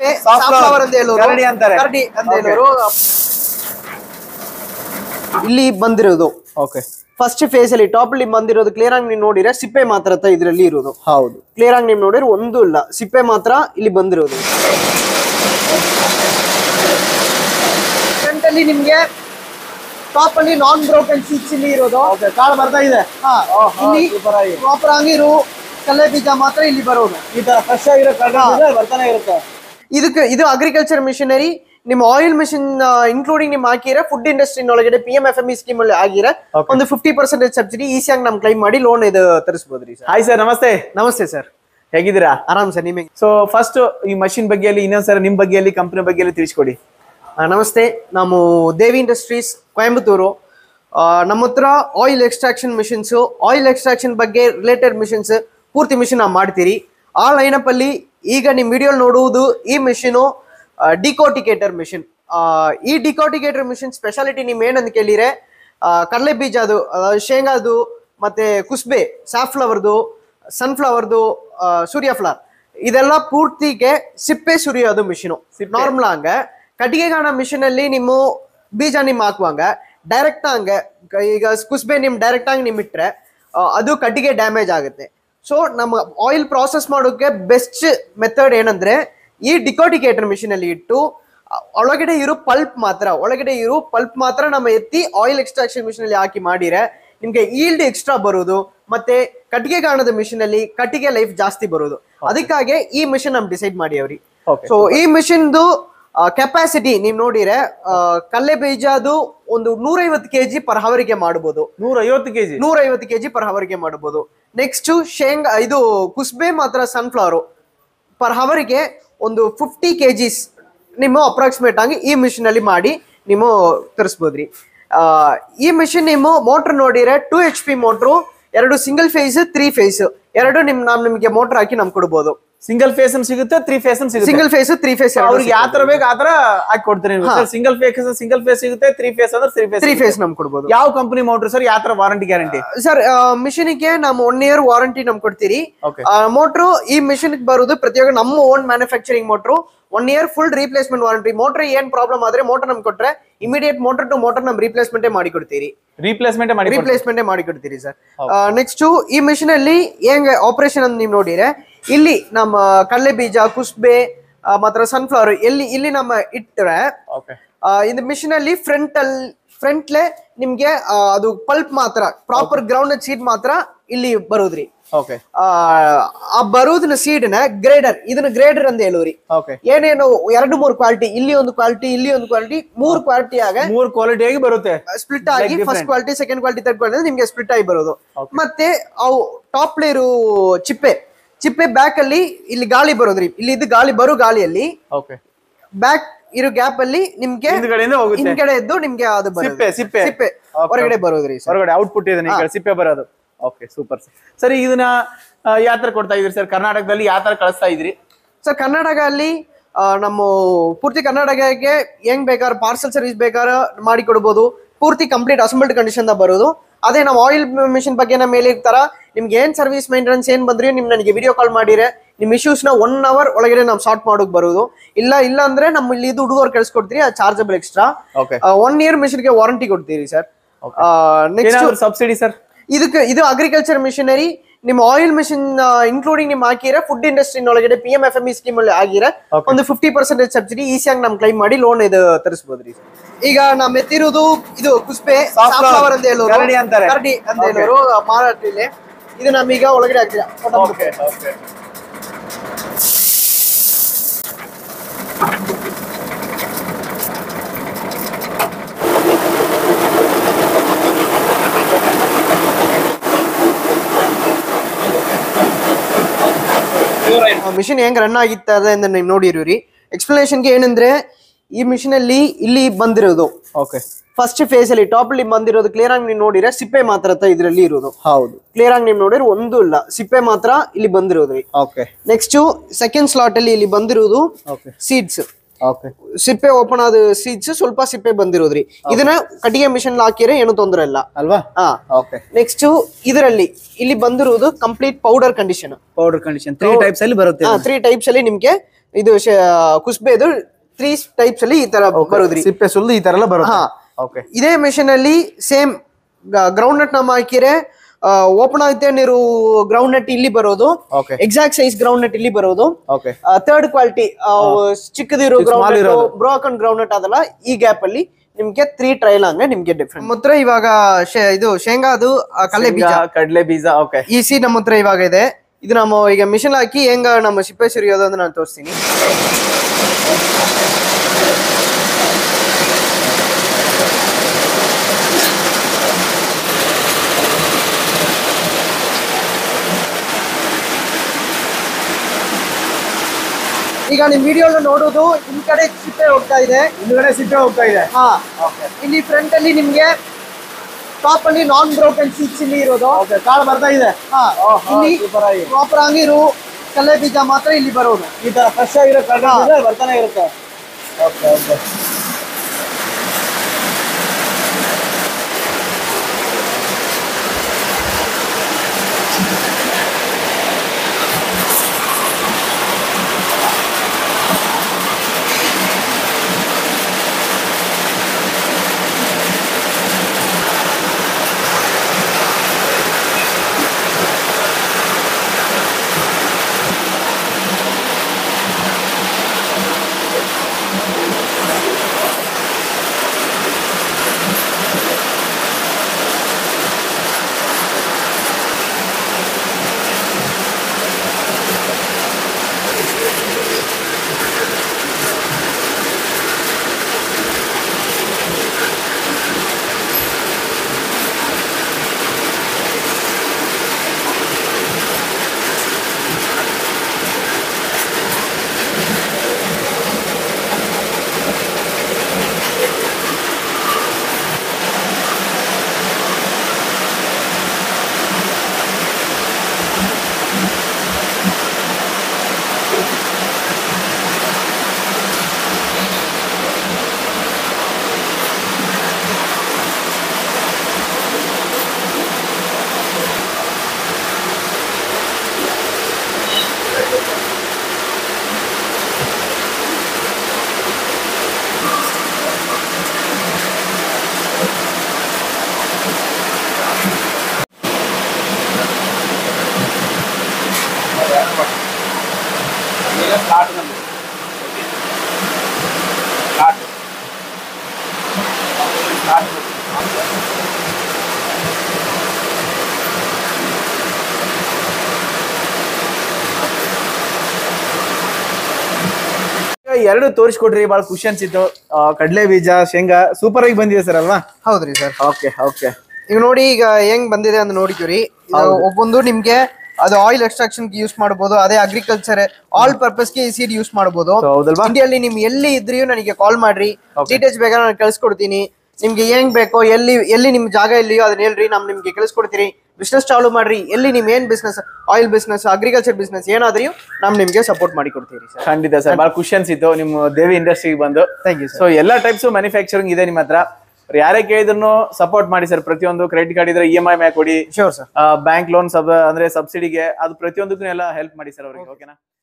Safflower ಅಂತ ಹೇಳೋರು ಕರಡಿ ಅಂತಾರೆ. ಕರಡಿ ಅಂತ ಹೇಳೋರು ಇಲ್ಲಿ ಬಂದಿರೋದು ಓಕೆ ಫಸ್ಟ್ ಫೇಸ್ ಅಲ್ಲಿ ಟಾಪ್ ಅಲ್ಲಿ ಬಂದಿರೋದು ಕ್ಲಿಯರ್ ಆಗಿ ನೀವು ನೋಡಿದ್ರೆ ಸಿಪ್ಪೆ ಮಾತ್ರ ತ ಇದ್ರಲ್ಲಿ ಇರೋದು ಹೌದು ಕ್ಲಿಯರ್ ಆಗಿ ನೀವು ನೋಡಿದ್ರೆ ಒಂದು ಇಲ್ಲ ಸಿಪ್ಪೆ ಮಾತ್ರ ಇಲ್ಲಿ ಬಂದಿರೋದು ಫ್ರಂಟ್ ಅಲ್ಲಿ ನಿಮ್ಗೆ ಟಾಪ್ ಅಲ್ಲಿ ನಾನ್ ಬ್ರೋಕನ್ ಸೀಟ್ಸ್ ಇಲ್ಲಿ ಇರೋದು ಓಕೆ ಕಾಳು ಬರ್ತಾ ಇದೆ ಹಾ, ಓಹೋ, ಇಲ್ಲಿ super ಆಗಿ. ಪ್ರಾಪರ್ ಆಗಿ ಇರೋ ಕಲೆ ಬೀಜ ಮಾತ್ರ ಇಲ್ಲಿ ಬರೋದು ಈ ತರ ಫ್ರೆಶ್ ಆಗಿರೋ ಕಡಲೆ ಬರ್ತಾನೆ ಇರುತ್ತೆ ಇದಕ್ಕೆ ಇದು ಅಗ್ರಿಕಲ್ಚರ್ ಮಿಷನರಿ ನಿಮ್ಮ ಆಯಿಲ್ ಮಿಷಿನ್ ಇನ್ಕ್ಲೂಡಿಂಗ್ ನಿಮ್ ಹಾಕಿದ್ರೆ ಫುಡ್ ಇಂಡಸ್ಟ್ರಿ ಒಳಗಡೆ P M F M E scheme ಅಲ್ಲಿ ಆಗಿರ Okay. ಒಂದು ಫಿಫ್ಟಿ ಪರ್ಸೆಂಟೇಜ್ ಸಬ್ಸಿಡಿ ಈಸಿಯಾಗಿ ನಮ್ ಕ್ಲೈಮ್ ಮಾಡಿ ಲೋನ್ ಇದು ತರಿಸಬಹುದ್ರಿ ಸರ್ ಹಾಯ್ ಸರ್ ನಮಸ್ತೆ ನಮಸ್ತೆ ಸರ್ ಹೇಗಿದ್ದೀರಾ ಆರಾಮ್ ಸರ್ ನಿಮಗೆ ಸೊ ಫಸ್ಟ್ ಈ ಮಷಿನ್ ಬಗ್ಗೆಯಲ್ಲಿ ಇನ್ನೊಂದ್ಸಲ ನಿಮ್ ಬಗ್ಗೆಯಲ್ಲಿ ಕಂಪನಿ ಬಗ್ಗೆಯಲ್ಲಿ ತಿಳಿಸ್ಕೊಡಿ ನಮಸ್ತೆ ನಾವು ದೇವಿ ಇಂಡಸ್ಟ್ರೀಸ್ ಕೊಯಂಬತ್ತೂರು ಆ, ನಮ್ಮ ಹತ್ರ oil extraction machines oil extraction ಬಗ್ಗೆ ರಿಲೇಟೆಡ್ ಮಿಷಿನ್ಸ್ ಪೂರ್ತಿ ಮಿಷಿನ್ ನಾವು ಮಾಡ್ತೀರಿ ಆ ಲೈನಪ್ ಅಲ್ಲಿ ಈಗ ನಿಮ್ ವಿಡಿಯೋ ನೋಡುವುದು ಈ ಮಿಷಿನು ಡಿಕೋಟಿಕೇಟರ್ ಮಿಷಿನ್ ಈ ಡಿಕೋಟಿಕೇಟರ್ ಮಿಷಿನ್ ಸ್ಪೆಷಾಲಿಟಿ ನಿಮ್ ಏನಂತ ಕೇಳಿದ್ರೆ ಆ, ಕಡಲೆ ಬೀಜ ಅದು ಆ, ಶೇಂಗಾದು ಮತ್ತೆ ಕುಸ್ಬೆ ಸಾಫ್ಲವರ್ದು ಸನ್ಫ್ಲವರ್ದು ಸೂರ್ಯಫ್ಲವರ್ ಇದೆಲ್ಲ ಪೂರ್ತಿಗೆ ಸಿಪ್ಪೆ ಸುರಿಯೋದು ಮಿಷಿನು ನಾರ್ಮಲ್ ಹಂಗ ಕಟ್ಟಿಗೆಗಾಣ ಮಿಷಿನ್ ಅಲ್ಲಿ ನಿಮ್ಮ ಬೀಜ ನಿಮ್ ಹಾಕುವಂಗ ಡೈರೆಕ್ಟ್ ಹಂಗ ಈಗ ಕುಸ್ಬೆ ನಿಮ್ ಡೈರೆಕ್ಟ್ ಆಗಿ ನಿಮ್ ಇಟ್ರೆ ಆ, ಅದು ಕಟ್ಟಿಗೆ ಡ್ಯಾಮೇಜ್ ಆಗುತ್ತೆ ಸೊ ನಮ್ಮ ಆಯಿಲ್ ಪ್ರಾಸೆಸ್ ಮಾಡೋಕೆ ಬೆಸ್ಟ್ ಮೆಥಡ್ ಏನಂದ್ರೆ ಈ ಡಿಕೋಟಿಕೇಟರ್ ಮಿಷಿನ್ ಅಲ್ಲಿ ಇಟ್ಟು ಆ, ಒಳಗಡೆ ಇರೋ ಪಲ್ಪ್ ಮಾತ್ರ ಒಳಗಡೆ ಇರೋ ಪಲ್ಪ್ ಮಾತ್ರ ನಮ್ಮ ಎತ್ತಿ ಆಯಿಲ್ ಎಕ್ಸ್ಟ್ರಾಕ್ಷನ್ ಮಿಷಿನ್ ಅಲ್ಲಿ ಹಾಕಿ ಮಾಡಿದ್ರೆ ನಿಮ್ಗೆ ಈಲ್ಡ್ ಎಕ್ಸ್ಟ್ರಾ ಬರೋದು ಮತ್ತೆ ಕಟ್ಟಿಗೆ ಕಾಣದ ಮಿಷಿನ್ ಅಲ್ಲಿ ಕಟ್ಟಿಗೆ ಲೈಫ್ ಜಾಸ್ತಿ ಬರೋದು ಅದಕ್ಕಾಗಿ ಈ ಮಿಷಿನ್ ನಮ್ ಡಿಸೈಡ್ ಮಾಡಿ ಅವ್ರಿ Okay. ಸೊ ಈ ಮಿಷಿನ್ದು ಕೆಪಾಸಿಟಿ ನೀವ್ ನೋಡಿದ್ರೆ ಆ, ಕಡ್ಲೆ ಬೀಜದು ಒಂದು ನೂರೈವತ್ತು ಕೆಜಿ ಪರ್ ಹವರಿಗೆ ಮಾಡಬಹುದು ನೂರ ಐವತ್ತು ಕೆಜಿ ನೂರೈವತ್ತು ಕೆಜಿ ಪರ್ ಹವರ್ಗೆ ಮಾಡಬಹುದು ನೆಕ್ಸ್ಟ್ ಶೇಂಗಾ ಇದು ಕುಸ್ಬೆ ಮಾತ್ರ ಸನ್ಫ್ಲವರ್ ಪರ್ ಹವರಿಗೆ ಒಂದು ಫಿಫ್ಟಿ ಕೆಜಿಸ್ ನಿಮ್ಮ ಅಪ್ರಾಕ್ಸಿಮೇಟ್ ಆಗಿ ಈ ಮಿಷಿನ್ ಅಲ್ಲಿ ಮಾಡಿ ನೀವು ತರಿಸ್ಬೋದ್ರಿ ಆ, ಈ ಮಿಷಿನ್ ನಿಮ್ಮ ಮೋಟರ್ ನೋಡಿದ್ರೆ ಟೂ ಎಚ್ ಪಿ ಮೋಟ್ರು ಎರಡು ಸಿಂಗಲ್ ಫೇಸ್ ತ್ರೀ ಫೇಸ್ ಎರಡು ನಿಮ್ ನಾವ್ ನಿಮ್ಗೆ ಮೋಟರ್ ಹಾಕಿ ನಮ್ ಕೊಡ್ಬೋದು ಸಿಂಗಲ್ ಫೇಸ್ ಸಿಗುತ್ತೆ ತ್ರೀ ಫೇಸ್ ಸಿಗುತ್ತೆ ಸಿಂಗಲ್ ಫೇಸ್ ತ್ರೀ ಫೇಸ್ ಅವ್ರಿಗೆ ಯಾವ ತರ ಬೇಕು ಆ ತರ ಹಾಕಿ ಕೊಡ್ತೀನಿ ಸಿಂಗಲ್ ಫೇಸ್ ಸಿಂಗಲ್ ಫೇಸ್ ಸಿಗುತ್ತೆ ತ್ರೀ ಫೇಸ್ ಅಂದ್ರೆ ತ್ರೀ ತ್ರೀ ಫೇಸ್ ಫೇಸ್ ನಮ್ ಕೊಡ್ಬೋದು ಯಾವ ಕಂಪನಿ ಮೌಂಟ್ರಿ ಸರ್ ಯಾವ ತರ ವಾರಂಟಿ ಗ್ಯಾರಂಟಿ ಸರ್ ಮಿಷಿನ್ಗೆ ನಾವು ಒನ್ ಇಯರ್ ವಾರಂಟಿ ನಮ್ ಕೊಡ್ತೀರಿ Okay. ಮೋಟ್ರು ಈ ಮಿಷಿನ್ ಬರುದು ಪ್ರತಿಯೊಬ್ಬ ನಮ್ಮ own manufacturing motor one year full replacement warranty motor ಏನ್ ಪ್ರಾಬ್ಲಮ್ ಆದ್ರೆ ಮೋಟರ್ ನಮ್ಗೆ ಕೊಟ್ರೆ ಇಮಿಡಿಯೇಟ್ ಮೋಟರ್ ಟು ಮೋಟರ್ ನಮ್ ರೀಪ್ಲೇಸ್ಮೆಂಟ್ ಮಾಡಿ ಕೊಡ್ತೀರಿ ರೀಪ್ಲೇಸ್ಮೆಂಟ್ ಮಾಡಿ ಕೊಡ್ತೀನಿ. ರೀಪ್ಲೇಸ್ಮೆಂಟ್ ಮಾಡಿ ಕೊಡ್ತೀರಿ ಸರ್ ನೆಕ್ಸ್ಟ್ ಈ ಮಿಷಿನ್ ಅಲ್ಲಿ ಹೆಂಗ್ ಆಪರೇಷನ್ ಅಂತ ನೀವು ನೋಡಿದ್ರೆ ಇಲ್ಲಿ ನಮ್ಮ ಕಡಲೆ ಬೀಜ ಕುಸ್ಬೆ ಆ, ಮಾತ್ರ ಸನ್ಫ್ಲವರ್ ಎಲ್ಲಿ ಇಲ್ಲಿ ನಮ್ಮ ಇಟ್ಟರೆ Okay. ಆ, ಇದು ಮಿಷಿನ್ ಅಲ್ಲಿ ಫ್ರಂಟ್ ಅಲ್ಲಿ ಫ್ರಂಟ್ಲೆ ನಿಮ್ಗೆ ಆ, ಅದು ಪಲ್ಪ್ ಮಾತ್ರ ಪ್ರಾಪರ್ ಗ್ರೌಂಡ್ ಸೀಡ್ ಮಾತ್ರ ಇಲ್ಲಿ ಬರೋದ್ರಿ Okay. ಆ, ಆ ಬರೋದನ್ನ ಸೀಡ್ನ ಗ್ರೇಡರ್ ಇದನ್ನ ಗ್ರೇಡರ್ ಅಂತ ಹೇಳುವ್ರಿ Okay. ಏನೇನು ಎರಡು ಮೂರು ಕ್ವಾಲಿಟಿ ಇಲ್ಲಿ ಒಂದು ಕ್ವಾಲಿಟಿ ಇಲ್ಲಿ ಒಂದು ಕ್ವಾಲಿಟಿ ಮೂರು ಕ್ವಾಲಿಟಿ ಆಗ ಮೂರ್ ಕ್ವಾಲಿಟಿ ಆಗಿ ಬರುತ್ತೆ ಸ್ಪ್ಲಿಟ್ ಆಗಿ Like first different. Quality second quality third quality ನಿಮ್ಗೆ ಸ್ಪ್ಲಿಟ್ ಆಗಿ ಬರೋದು ಮತ್ತೆ ಅವು ಟಾಪ್ ಲೇರು ಚಿಪ್ಪೆ ಚಿಪ್ಪೆ ಬ್ಯಾಕ್ ಅಲ್ಲಿ ಇಲ್ಲಿ ಗಾಳಿ ಬರೋದ್ರಿ ಇಲ್ಲಿ ಇದು ಗಾಳಿ ಬರೋ ಗಾಳಿಯಲ್ಲಿ ಓಕೆ ಬ್ಯಾಕ್ ಇರೋ ಗ್ಯಾಪ್ ಅಲ್ಲಿ ನಿಮ್ಗೆ ಹಿಂದ್ಗಡೆಯಿಂದ ಹೋಗುತ್ತೆ ಹಿಂದ್ಗಡೆ ಎದ್ದು ನಿಮ್ಗೆ ಅದು ಬರೋದು. ಸಿಪ್ಪೆ, ಸಿಪ್ಪೆ. ಸಿಪ್ಪೆ Okay. ಹೊರಗಡೆ ಬರೋದ್ರಿ ಸರ್ ಹೊರಗಡೆ ಔಟ್ಪುಟ್ ಇದೆ ಈ ಕಡೆ ಸಿಪ್ಪೆ ಬರೋದು ಓಕೆ ಸೂಪರ್ ಸರ್ ಇದನ್ನ ಯಾವ ತರ ಕೊಡ್ತಾ ಇದ್ರಿ ಸರ್ ಕರ್ನಾಟಕದಲ್ಲಿ ಯಾವ ತರ ಕಳಿಸ್ತಾ ಇದ್ರಿ ಸರ್ ಕರ್ನಾಟಕ ಅಲ್ಲಿ ಆ, ನಮ್ಮ ಪೂರ್ತಿ ಕರ್ನಾಟಕಕ್ಕೆ ಹೆಂಗ್ ಬೇಕಾದ್ರೆ ಪಾರ್ಸಲ್ ಸರ್ವಿಸ್ ಬೇಕಾದ್ರೆ ಮಾಡಿ ಕೊಡ್ಬೋದು ಪೂರ್ತಿ ಕಂಪ್ಲೀಟ್ ಅಸೆಂಬಲ್ಡ್ ಕಂಡೀಷನ್ ಬರೋದು ಅದೇ ನಾವು ಆಯಿಲ್ ಮಿಷಿನ್ ಬಗ್ಗೆ ನಮ್ಮ ಮೇಲೆ ಇರ್ತಾರ ನಿಮ್ಗೆ ಏನ್ ಸರ್ವಿಸ್ ಮೇಂಟೆನೆನ್ಸ್ ಏನ್ ಬಂದ್ರಿ ನಿಮ್ ನನಗೆ ವಿಡಿಯೋ ಕಾಲ್ ಮಾಡಿದ್ರೆ ನಿಮ್ ಇಶ್ಯೂಸ್ ನ ಒನ್ ಅವರ್ ಒಳಗಡೆ ನಾವು ಸಾರ್ಟ್ ಮಾಡೋಕ್ ಬರೋದು ಇಲ್ಲ ಇಲ್ಲ ಅಂದ್ರೆ ನಮ್ಮ ಇಲ್ಲಿ ಇದು ಹುಡುಗರು ಕಳ್ಸಿಕೊಡ್ತೀರಿ ಅದು chargeable extra okay one year ಮಿಷನ್ಗೆ ವಾರಂಟಿ ಕೊಡ್ತೀರಿ ಸರ್ ನೆಕ್ಸ್ಟ್ ಏನಾದ್ರು ಸಬ್ಸಿಡಿ ಸರ್ ಇದಕ್ಕೆ ಇದು ಅಗ್ರಿಕಲ್ಚರ್ ಮಿಷನರಿ ನಿಮ್ಮ ಆಯಿಲ್ ಮಿಷಿನ್ ಇನ್ಕ್ಲೂಡಿಂಗ್ ನಿಮ್ ಹಾಕಿದ್ರೆ ಫುಡ್ ಇಂಡಸ್ಟ್ರಿ ಒಳಗಡೆ P M F M E scheme ಅಲ್ಲಿ ಆಗಿರ Okay. ಒಂದು ಫಿಫ್ಟಿ ಪರ್ಸೆಂಟೇಜ್ ಸಬ್ಸಿಡಿ ಈಸಿಯಾಗಿ ನಮ್ ಕ್ಲೈಮ್ ಮಾಡಿ ಲೋನ್ ಇದು ತರಿಸಬಹುದ್ರಿ ಈಗ ನಮ್ ಎತ್ತಿರೋದು ಇದು ಕುಸ್ಬೆ Safflower. ಸಾಫ್ಲವರ್ ಅಂತ ಹೇಳೋರು ಕರಡಿ ಅಂತಾರೆ. ಕರಡಿ ಅಂತ Okay. ಹೇಳೋರು ಮಾರಾಟದಲ್ಲಿ ಇದು ನಮೀಗ ಒಳಗಡೆ ಹಾಕ್ತೀರಾ ಓಕೆ ಓಕೆ ಮಿಷಿನ್ ಹೆಂಗ್ ರನ್ ಆಗಿತ್ತದೆ ಅಂತ ನೀವು ನೋಡಿರಿ ಎಕ್ಸ್ಪ್ಲನೇಷನ್ಗೆ ಏನಂದ್ರೆ ಈ ಮಿಷಿನ್ ಅಲ್ಲಿ ಇಲ್ಲಿ ಬಂದಿರೋದು ಓಕೆ ಫಸ್ಟ್ ಫೇಸ್ ಅಲ್ಲಿ ಟಾಪ್ ಅಲ್ಲಿ ಬಂದಿರೋದು ಕ್ಲಿಯರ್ ಆಗಿ ನೀವು ನೋಡಿದ್ರೆ ಸಿಪ್ಪೆ ಮಾತ್ರ ತ ಇದ್ರಲ್ಲಿ ಇರೋದು ಹೌದು ಕ್ಲಿಯರ್ ಆಗಿ ನೀವು ನೋಡಿದ್ರೆ ಒಂದು ಇಲ್ಲ ಸಿಪ್ಪೆ ಮಾತ್ರ ಇಲ್ಲಿ ಬಂದಿರೋದು ಓಕೆ ನೆಕ್ಸ್ಟ್ ಸೆಕೆಂಡ್ ಸ್ಲಾಟ್ ಅಲ್ಲಿ ಇಲ್ಲಿ ಬಂದಿರೋದು ಓಕೆ ಸೀಡ್ಸ್ ಓಕೆ ಸಿಪ್ಪೆ ಓಪನ್ ಆದ ಸೀಡ್ಸ್ ಸ್ವಲ್ಪ ಸಿಪ್ಪೆ ಬಂದಿರೋದ್ರಿ ಇದನ್ನ ಕಟ್ಟಿಗೆ ಮಿಷನ್ ಹಾಕಿದ್ರೆ ಏನು ತೊಂದರೆ ಇಲ್ಲ ಅಲ್ವಾ ಹಾ ಓಕೆ ನೆಕ್ಸ್ಟ್ ಇದರಲ್ಲಿ ಇಲ್ಲಿ ಬಂದಿರುವುದು complete powder condition powder condition three types ಅಲ್ಲಿ ಬರುತ್ತೆ ತ್ರೀ ಟೈಪ್ಸ್ ಅಲ್ಲಿ ನಿಮ್ಗೆ ಇದು ಶ- ಕುಸ್ಬೆದು ತ್ರೀ ಟೈಪ್ಸ್ ಅಲ್ಲಿ ಈ ತರ ಬರೋದ್ರಿ ಸಿಪ್ಪೆ ಸುಲ್ದು ಈ ತರ ಎಲ್ಲ ಬರುತ್ತೆ ಹಾ. ಓಕೆ ಇದೇ ಮೆಷಿನ್ ಅಲ್ಲಿ ಸೇಮ್ ಗ್ರೌಂಡ್ ನಟ್ ನಮ್ಮ ಹಾಕಿರೆ ಓಪನ್ ಆಗುತ್ತೆ ನೀರು ಗ್ರೌಂಡ್ ನಟ್ ಇಲ್ಲಿ ಬರೋದು okay exact size ground nut ಇಲ್ಲಿ ಬರೋದು ಓಕೆ ಥರ್ಡ್ ಕ್ವಾಲಿಟಿ ಚಿಕ್ಕದಿರೋ small ಗ್ರೌಂಡ್ ಇರೋದು. ಬ್ರೋಕನ್ ಗ್ರೌಂಡ್ ನಟ್ ಅದಲ್ಲ ಈ ಗ್ಯಾಪ್ ಅಲ್ಲಿ ನಿಮ್ಗೆ ತ್ರೀ ಟ್ರೈಲ್ ಹಂಗೆ ನಿಮ್ಗೆ ಡಿಫ್ರೆಂಟ್ ನಮ್ಮ ಹತ್ರ ಇವಾಗ ಶೇ- ಇದು ಶೇಂಗಾದು ಆ, ಕಡ್ಲೆ ಬೀಜ ಕಡಲೆ ಬೀಜ ಓಕೆ ಈ ಸಿ ನಮ್ಮ ಹತ್ರ ಇವಾಗ ಇದೆ ಇದು ನಮ್ಮ ಈಗ ಮಿಷನ್ ಹಾಕಿ ಹೆಂಗ ನಮ್ಮ ಸಿಪ್ಪೆ ಸುರಿಯೋದು ಅಂತ ನಾನು ತೋರಿಸ್ತೀನಿ ಈಗ ನಿಮ್ ವಿಡಿಯೋ ನೋಡೋದು ನಿಮ್ ಕಡೆ ಸಿಪ್ಪೆ ಹೋಗ್ತಾ ಇದೆ ಹಿಂದ್ಗಡೆ ಸಿಪ್ಪೆ ಹೋಗ್ತಾ ಇದೆ ಹಾ ಇಲ್ಲಿ ಫ್ರಂಟ್ ಅಲ್ಲಿ ನಿಮ್ಗೆ ಟಾಪ್ ಅಲ್ಲಿ ನಾನ್ ಬ್ರೋಕನ್ ಸೀಟ್ಸ್ ಇಲ್ಲಿ ಇರೋದು ಓಕೆ ಕಾಳು ಬರ್ತಾ ಇದೆ ಹಾ ಇಲ್ಲಿ ಸೂಪರ್ ಆಗಿ ಪ್ರಾಪರ್ ಆಗಿರೋ ಕಲೆ ಬೀಜ ಮಾತ್ರ ಇಲ್ಲಿ ಬರೋದು ಈ ತರ ಫ್ರೆಶ್ ಆಗಿರೋ ಕಡಲೆ ಬೀಜ ಬರ್ತಾನೆ ಇರುತ್ತೆ ಓಕೆ ಓಕೆ ಎರಡು ತೋರಿಸ್ಕೊಡ್ರಿ ಬಹಳ ಖುಷಿ ಅನ್ಸಿತ್ತು ಆ, ಕಡ್ಲೆ ಬೀಜ ಶೇಂಗಾ ಸೂಪರ್ ಆಗಿ ಬಂದಿದೆ ಸರ್ ಅಲ್ವಾ ಹೌದ್ರಿ ಸರ್ ಓಕೆ ಓಕೆ ಈಗ ನೋಡಿ ಈಗ ಹೆಂಗ್ ಬಂದಿದೆ ಅಂತ ನೋಡಿದ್ವಿ ಒಬ್ಬೊಂದು ನಿಮ್ಗೆ ಅದು ಆಯಿಲ್ ಎಕ್ಸ್ಟ್ರಾಕ್ಷನ್ ಯೂಸ್ ಮಾಡಬಹುದು ಅದೇ ಅಗ್ರಿಕಲ್ಚರ್ ಆಲ್ ಪರ್ಪಸ್ ಗೆ ಈ ಸೀಡ್ ಯೂಸ್ ಮಾಡಬಹುದು So, ಹೌದಲ್ವಾ ಇಂಡಿಯಲ್ಲಿ ನಿಮ್ ಎಲ್ಲಿ ಇದ್ರಿಯೂ ನನಗೆ ಕಾಲ್ ಮಾಡ್ರಿ ಡೀಟೇಲ್ಸ್ ಬೇಕಾದ್ರೆ ನಾನು ಕಳ್ಸಿಕೊಡ್ತೀನಿ ನಿಮ್ಗೆ ಹೆಂಗ್ ಬೇಕೋ ಎಲ್ಲಿ ಎಲ್ಲಿ ನಿಮ್ ಜಾಗ ಎಲ್ಲಿಯೋ ಅದನ್ನ ಹೇಳ್ರಿ ನಾವ್ ನಿಮ್ಗೆ ಕಳಿಸ್ಕೊಡ್ತೀನಿ ಬಿಸ್ನೆಸ್ ಚಾಲು ಮಾಡ್ರಿ ಎಲ್ಲಿ ನಿಮ್ ಏನ್ business oil business agriculture business ಏನಾದ್ರೂ ನಾವ್ ನಿಮ್ಗೆ ಸಪೋರ್ಟ್ ಮಾಡಿ ಕೊಡ್ತೀವಿ ಸರ್ ಖಂಡಿತ ಸರ್ ಬಹಳ ಖುಷಿ ಅನ್ಸಿತ್ತು ನಿಮ್ಮ ದೇವಿ ಇಂಡಸ್ಟ್ರಿಗೆ ಬಂದು ಥ್ಯಾಂಕ್ ಯು ಸರ್ ಸೊ ಎಲ್ಲಾ ಟೈಪ್ಸ್ ಮ್ಯಾನುಫ್ಯಾಕ್ಚರಿಂಗ್ ಇದೆ ನಿಮ್ಮ ಹತ್ರ ಯಾರೇ ಕೇಳಿದ್ರು ಸಪೋರ್ಟ್ ಮಾಡಿ ಸರ್ ಪ್ರತಿಯೊಂದು ಕ್ರೆಡಿಟ್ ಕಾರ್ಡ್ ಇದ್ರೆ ಇ ಎಂ ಐ ಮ್ಯಾಕ್ ಕೊಡಿ ಶೋರ್ ಸರ್ ಬ್ಯಾಂಕ್ ಲೋನ್ ಸಬ್ ಅಂದ್ರೆ ಸಬ್ಸಿಡಿಗೆ ಅದು ಪ್ರತಿಯೊಂದಕ್ಕೂ ಎಲ್ಲ ಹೆಲ್ಪ್ ಮಾಡಿ ಸರ್ ಅವ್ರಿಗೆ ಓಕೆನಾ